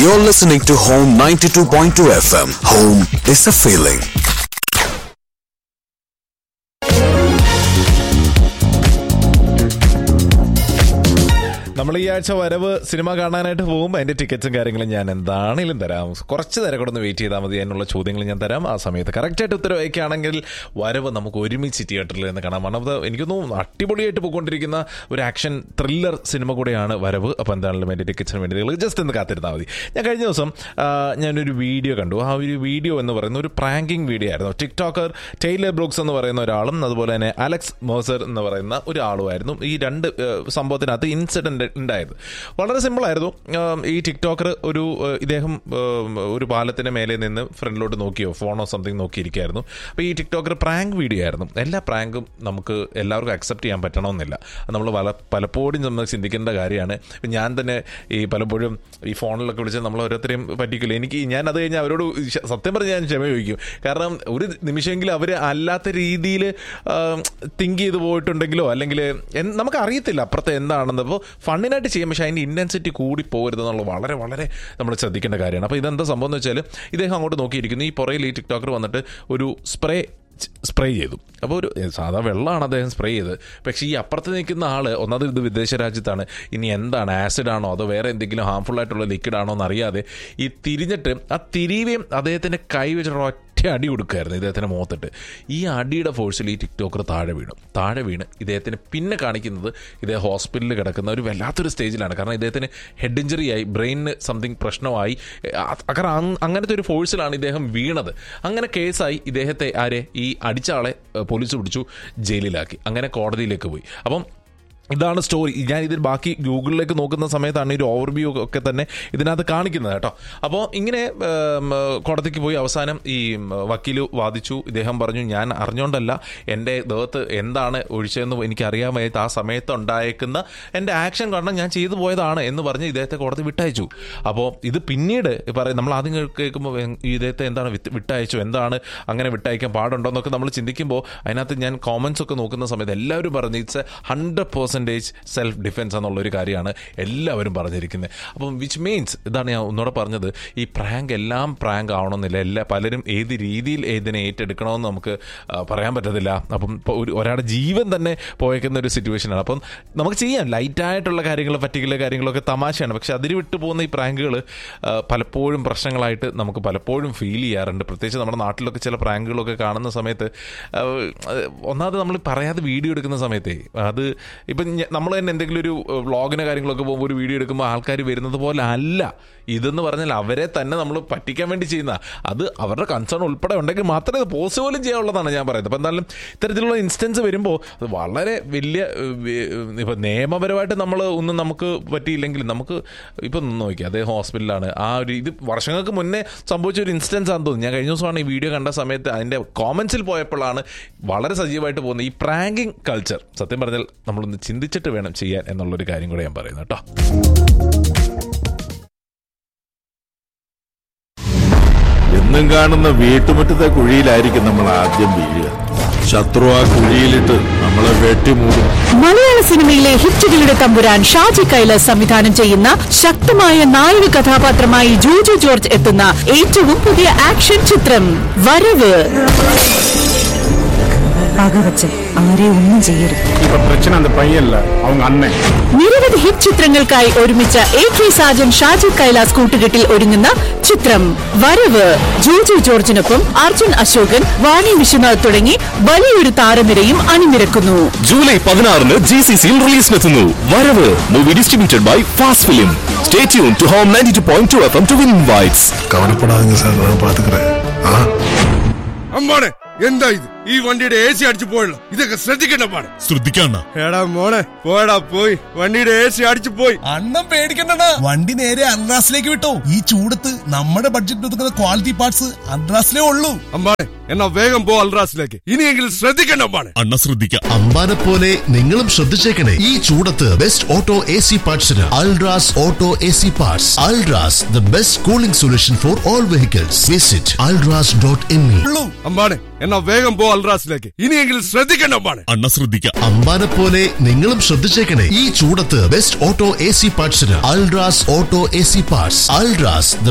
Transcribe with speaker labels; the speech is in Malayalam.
Speaker 1: You're listening to Home 92.2 FM. Home is a feeling.
Speaker 2: നമ്മൾ ഈ ആഴ്ച വരവ് സിനിമ കാണാനായിട്ട് പോകുമ്പോൾ അതിന്റെ ടിക്കറ്റ്സും കാര്യങ്ങളും ഞാൻ എന്താണെങ്കിലും തരാം കുറച്ച് നേരം കൂടെ ഒന്ന് വെയിറ്റ് ചെയ്താൽ മതി അതിനുള്ള ചോദ്യങ്ങൾ ഞാൻ തരാം ആ സമയത്ത് കറക്റ്റായിട്ട് ഉത്തരവായിക്കുകയാണെങ്കിൽ വരവ് നമുക്ക് ഒരുമിച്ച് തിയേറ്ററിൽ നിന്ന് കാണാം വൺ ഓഫ് ദ എനിക്കൊന്നും അടിപൊളിയായിട്ട് പോയിക്കൊണ്ടിരിക്കുന്ന ഒരു ആക്ഷൻ ത്രില്ലർ സിനിമ കൂടെയാണ് വരവ് അപ്പോൾ എന്താണെങ്കിലും എൻ്റെ ടിക്കറ്റ്സിന് വേണ്ടി നിങ്ങൾ ജസ്റ്റ് ഒന്ന് കാത്തിരുന്നാൽ മതി ഞാൻ കഴിഞ്ഞ ദിവസം ആ, ഞാനൊരു വീഡിയോ കണ്ടു ആ ഒരു വീഡിയോ എന്ന് പറയുന്ന ഒരു പ്രാങ്കിങ് വീഡിയോ ആയിരുന്നു ടിക്ടോക്കർ ടൈലർ ബ്രൂക്സ് എന്ന് പറയുന്ന ഒരാളും അതുപോലെ തന്നെ അലക്സ് മോസർ എന്ന് പറയുന്ന ഒരാളുമായിരുന്നു ഈ രണ്ട് ഏഹ്, സംഭവത്തിനകത്ത് ഇൻസിഡന്റ് ഉണ്ടായത് വളരെ സിമ്പിൾ ആയിരുന്നു ആം, ഈ ടിക്ടോക്കർ ഒരു ഏഹ്, ഇദ്ദേഹം ഏഹ്, ഒരു പാലത്തിന്റെ മേലെ നിന്ന് ഫ്രണ്ടിലോട്ട് നോക്കിയോ ഫോണോ സംതിങ് നോക്കിയിരിക്കുകയായിരുന്നു അപ്പോൾ ഈ ടിക്ടോക്കർ പ്രാങ്ക് വീഡിയോ ആയിരുന്നു എല്ലാ പ്രാങ്കും നമുക്ക് എല്ലാവർക്കും അക്സെപ്റ്റ് ചെയ്യാൻ പറ്റണമെന്നില്ല അത് നമ്മൾ പല പലപ്പോഴും നമ്മൾ ചിന്തിക്കേണ്ട കാര്യമാണ് ഇപ്പം ഞാൻ തന്നെ ഈ പലപ്പോഴും ഈ ഫോണിലൊക്കെ വിളിച്ച് നമ്മൾ ഓരോരുത്തരെയും പറ്റിക്കില്ല എനിക്ക് ഞാൻ അത് കഴിഞ്ഞാൽ അവരോട് ശ- സത്യം പറഞ്ഞ് ഞാൻ ക്ഷമ ചോദിക്കും കാരണം ഒരു നിമിഷമെങ്കിലും അവർ അല്ലാത്ത രീതിയിൽ തിങ്ക് ചെയ്ത് പോയിട്ടുണ്ടെങ്കിലോ അല്ലെങ്കിൽ നമുക്ക് അറിയത്തില്ല അപ്പുറത്തെ എന്താണെന്ന് അപ്പോൾ ഫണ്ണിനായിട്ട് ചെയ്യാം പക്ഷേ അതിൻ്റെ ഇൻറ്റൻസിറ്റി കൂടി പോകരുത് എന്നുള്ളത് വളരെ വളരെ നമ്മൾ ശ്രദ്ധിക്കേണ്ട കാര്യമാണ് അപ്പോൾ ഇതെന്താ സംഭവം എന്ന് വെച്ചാൽ ഇദ്ദേഹം അങ്ങോട്ട് നോക്കിയിരിക്കുന്നു ഈ പുറയിൽ ഈ ടിക്ടോക്കർ വന്നിട്ട് ഒരു സ്പ്രേ സ്പ്രേ ചെയ്തു അപ്പോൾ ഒരു സാധാ വെള്ളമാണ് അദ്ദേഹം സ്പ്രേ ചെയ്തത് പക്ഷേ ഈ അപ്പുറത്ത് നിൽക്കുന്ന ആൾ ഒന്നാമത് ഇത് വിദേശ രാജ്യത്താണ് ഇനി എന്താണ് ആസിഡ് ആണോ അതോ വേറെ എന്തെങ്കിലും ഹാംഫുൾ ആയിട്ടുള്ള ലിക്വിഡ് ആണോ എന്ന് അറിയാതെ ഈ തിരിഞ്ഞിട്ട് ആ തിരിവേം അദ്ദേഹത്തിൻ്റെ കൈ വെച്ചിട്ട് ഒറ്റ അടി കൊടുക്കുമായിരുന്നു ഇദ്ദേഹത്തിൻ്റെ മുഖത്തിട്ട് ഈ അടിയുടെ ഫോഴ്സിൽ ഈ ടിക്ടോക്കർ താഴെ വീണു താഴെ വീണ് ഇദ്ദേഹത്തിന് പിന്നെ കാണിക്കുന്നത് ഇദ്ദേഹം ഹോസ്പിറ്റലിൽ കിടക്കുന്ന ഒരു വല്ലാത്തൊരു സ്റ്റേജിലാണ് കാരണം ഇദ്ദേഹത്തിന് ഹെഡ് ഇഞ്ചറി ആയി ബ്രെയിനിന് സംതിങ് പ്രശ്നമായി അ- കാരണം അങ്- അങ്ങനത്തെ ഒരു ഫോഴ്സിലാണ് ഇദ്ദേഹം വീണത് അങ്ങനെ കേസായി ഇദ്ദേഹത്തെ ആരെ ഈ അടിച്ച ആളെ ഏഹ്, പോലീസ് പിടിച്ചു ജയിലിലാക്കി അങ്ങനെ കോടതിയിലേക്ക് പോയി അപ്പം ഇതാണ് സ്റ്റോറി ഞാൻ ഇതിൽ ബാക്കി ഗൂഗിളിലേക്ക് നോക്കുന്ന സമയത്താണ് ഈ ഒരു ഓവർവ്യൂ ഒക്കെ തന്നെ ഇതിനകത്ത് കാണിക്കുന്നത് കേട്ടോ അപ്പോൾ ഇങ്ങനെ ഉം, കോടതിക്ക് പോയി അവസാനം ഈ ഉം, വക്കീല് വാദിച്ചു ഇദ്ദേഹം പറഞ്ഞു ഞാൻ അറിഞ്ഞുകൊണ്ടല്ല എൻ്റെ ദേഹത്ത് എന്താണ് ഒഴിച്ചതെന്ന് എനിക്കറിയാൻ വയ്യാത്ത ആ സമയത്ത് ഉണ്ടായേക്കുന്ന എൻ്റെ ആക്ഷൻ കാരണം ഞാൻ ചെയ്തു പോയതാണ് എന്ന് പറഞ്ഞ് ഇദ്ദേഹത്തെ കോടതി വിട്ടയച്ചു അപ്പോൾ ഇത് പിന്നീട് പറയും നമ്മൾ ആദ്യം കേ- കേൾക്കുമ്പോൾ എ- ഈ ഇദ്ദേഹത്തെ എന്താണ് വിട്ട് വിട്ടയച്ചു എന്താണ് അങ്ങനെ വിട്ടയക്കാൻ പാടുണ്ടോ എന്നൊക്കെ നമ്മൾ ചിന്തിക്കുമ്പോൾ അതിനകത്ത് ഞാൻ കോമൻസ് ഒക്കെ നോക്കുന്ന സമയത്ത് എല്ലാവരും പറഞ്ഞു it's a hundred percentage self defence എന്നുള്ളൊരു കാര്യമാണ് എല്ലാവരും പറഞ്ഞിരിക്കുന്നത് അപ്പം വിച്ച് മീൻസ് ഇതാണ് ഞാൻ ഒന്നുകൂടെ പറഞ്ഞത് ഈ പ്രാങ്ക് എല്ലാം പ്രാങ്ക് ആവണമെന്നില്ല എല്ലാ പലരും ഏത് രീതിയിൽ ഏതിനെ ഏറ്റെടുക്കണമെന്ന് നമുക്ക് ആ, പറയാൻ പറ്റത്തില്ല അപ്പം ഇപ്പോൾ ഒരു ഒരാളുടെ ജീവൻ തന്നെ പോയേക്കുന്ന ഒരു സിറ്റുവേഷനാണ് അപ്പം നമുക്ക് ചെയ്യാം ലൈറ്റായിട്ടുള്ള കാര്യങ്ങൾ പറ്റിക്കുള്ള കാര്യങ്ങളൊക്കെ തമാശയാണ് പക്ഷെ അതിന് വിട്ടു പോകുന്ന ഈ പ്രാങ്കുകൾ പലപ്പോഴും പ്രശ്നങ്ങളായിട്ട് നമുക്ക് പലപ്പോഴും ഫീൽ ചെയ്യാറുണ്ട് പ്രത്യേകിച്ച് നമ്മുടെ നാട്ടിലൊക്കെ ചില പ്രാങ്കുകളൊക്കെ കാണുന്ന സമയത്ത് ആ, ഒന്നാമത് നമ്മൾ പറയാതെ വീഡിയോ എടുക്കുന്ന സമയത്തേ അത് ഇപ്പം നമ്മൾ തന്നെ എന്തെങ്കിലും ഒരു വ്ളോഗിന് കാര്യങ്ങളൊക്കെ പോകുമ്പോൾ ഒരു വീഡിയോ എടുക്കുമ്പോൾ ആൾക്കാർ വരുന്നത് പോലെ അല്ല ഇതെന്ന് പറഞ്ഞാൽ അവരെ തന്നെ നമ്മൾ പറ്റിക്കാൻ വേണ്ടി ചെയ്യുന്ന അത് അവരുടെ കൺസേൺ ഉൾപ്പെടെ ഉണ്ടെങ്കിൽ മാത്രമേ ഇത് പോസ്റ്റ് പോലും ചെയ്യാനുള്ളതാണ് ഞാൻ പറയുന്നത് അപ്പം എന്തായാലും ഇത്തരത്തിലുള്ള ഇൻസ്റ്റൻസ് വരുമ്പോൾ അത് വളരെ വലിയ ഇപ്പം നിയമപരമായിട്ട് നമ്മൾ ഒന്നും നമുക്ക് പറ്റിയില്ലെങ്കിൽ നമുക്ക് ഇപ്പം ഒന്ന് നോക്കി അദ്ദേഹം ഹോസ്പിറ്റലിലാണ് ആ ഒരു ഇത് വർഷങ്ങൾക്ക് മുന്നേ സംഭവിച്ച ഒരു ഇൻസ്റ്റൻസ് ആണെന്ന് തോന്നുന്നു ഞാൻ കഴിഞ്ഞ ദിവസമാണ് ഈ വീഡിയോ കണ്ട സമയത്ത് അതിൻ്റെ കോമൻസിൽ പോയപ്പോഴാണ് വളരെ സജീവമായിട്ട് പോകുന്നത് ഈ പ്രാങ്കിങ് കൾച്ചർ സത്യം പറഞ്ഞാൽ നമ്മളൊന്ന് ചിന്തിച്ചിട്ട് വേണം ചെയ്യാൻ എന്നുള്ളൊരു കാര്യം കൂടെ ഞാൻ പറയുന്നു കേട്ടോ
Speaker 3: എന്നും കാണുന്ന വീട്ടുമുറ്റത്തെ കുഴിയിലായിരിക്കും നമ്മൾ ആദ്യം വീഴുക ശത്രു ആ കുഴിയിലിട്ട് നമ്മളെ വെട്ടിമൂടും
Speaker 4: മലയാള സിനിമയിലെ ഹിറ്റുകളുടെ തമ്പുരാൻ ഷാജി കൈലാസ് സംവിധാനം ചെയ്യുന്ന ശക്തമായ നായക കഥാപാത്രമായി ജോജു ജോർജ് എത്തുന്ന ഏറ്റവും പുതിയ ആക്ഷൻ ചിത്രം വരവ്
Speaker 5: പകവച്ച് ആരെയും ഒന്നും ചെയ്യരുത്
Speaker 6: இப்ப பிரச்சனை அந்த பையன் இல்ல அவங்க அண்ணன்
Speaker 4: നിരവധി ഹിറ്റ് ചിത്രങ്ങൾക്കായി ഒരുമിച്ച എ കെ സാജൻ ഷാജി കൈലാസ് കൂട്ടുകെട്ടിൽ ഒരുങ്ങുന്ന ചിത്രം വരവ് ജോജു ജോർജിനൊപ്പം അർജുൻ അശോകൻ വാണി വിശ്വനാഥ് തുടങ്ങി വലിയൊരു താരനിരയും അണിനിരക്കുന്നു
Speaker 7: ജൂലൈ പതിനാറിന് ജി സി സിയിൽ റിലീസിനെത്തുന്നു Varavu movie distributed by fast film stay tune to home ninety two point two F M to win whites
Speaker 8: கவலைப்படாதீங்க சார் நான் பாத்துக்கிறேன் ஆ
Speaker 9: അമ്മാണ് എന്താ ഇത് ഈ വണ്ടിയുടെ എ സി അടിച്ചു പോയല്ലോ ഇതൊക്കെ ശ്രദ്ധിക്കണ്ട പാട്
Speaker 8: ശ്രദ്ധിക്കണ്ട
Speaker 9: എടാ മോനെ പോയടാ പോയി വണ്ടിയുടെ എ സി അടിച്ചു പോയി
Speaker 10: അണ്ണം പേടിക്കണ്ടടാ വണ്ടി നേരെ അൺറാസിലേക്ക് വിട്ടോ ഈ ചൂടത്ത് നമ്മുടെ ബഡ്ജറ്റ് ഒതുക്കുന്ന ക്വാളിറ്റി പാർട്സ് അൺറാസിലേ ഉള്ളൂ
Speaker 9: അമ്മാനെ എന്നാ വേഗം പോ അൽറാസിലേക്ക് ഇനിയെങ്കിലും ശ്രദ്ധിക്കണ്ട അമ്മാണ്
Speaker 8: അണ്ണ ശ്രദ്ധിക്കാം
Speaker 7: അമ്പാനെ പോലെ നിങ്ങളും ശ്രദ്ധിച്ചേക്കണേ ഈ ചൂടത്ത് ബെസ്റ്റ് ഓട്ടോ എ സി പാർട്സിന് Ultras auto A C parts Ultras the best cooling solution for all vehicles visit Ultras dot in
Speaker 10: ഉള്ളൂ
Speaker 9: അമ്മാനെ എന്നാ വേഗം പോ അൽറാസിലേക്ക് ഇനിയെങ്കിലും ശ്രദ്ധിക്കണ്ട അമ്പാണ്
Speaker 11: അണ്ണ ശ്രദ്ധിക്കാം അമ്പാനെ പോലെ നിങ്ങളും ശ്രദ്ധിച്ചേക്കണേ ഈ ചൂടത്ത് ബെസ്റ്റ് ഓട്ടോ എ സി പാർട്സിന് Ultras auto A C parts Ultras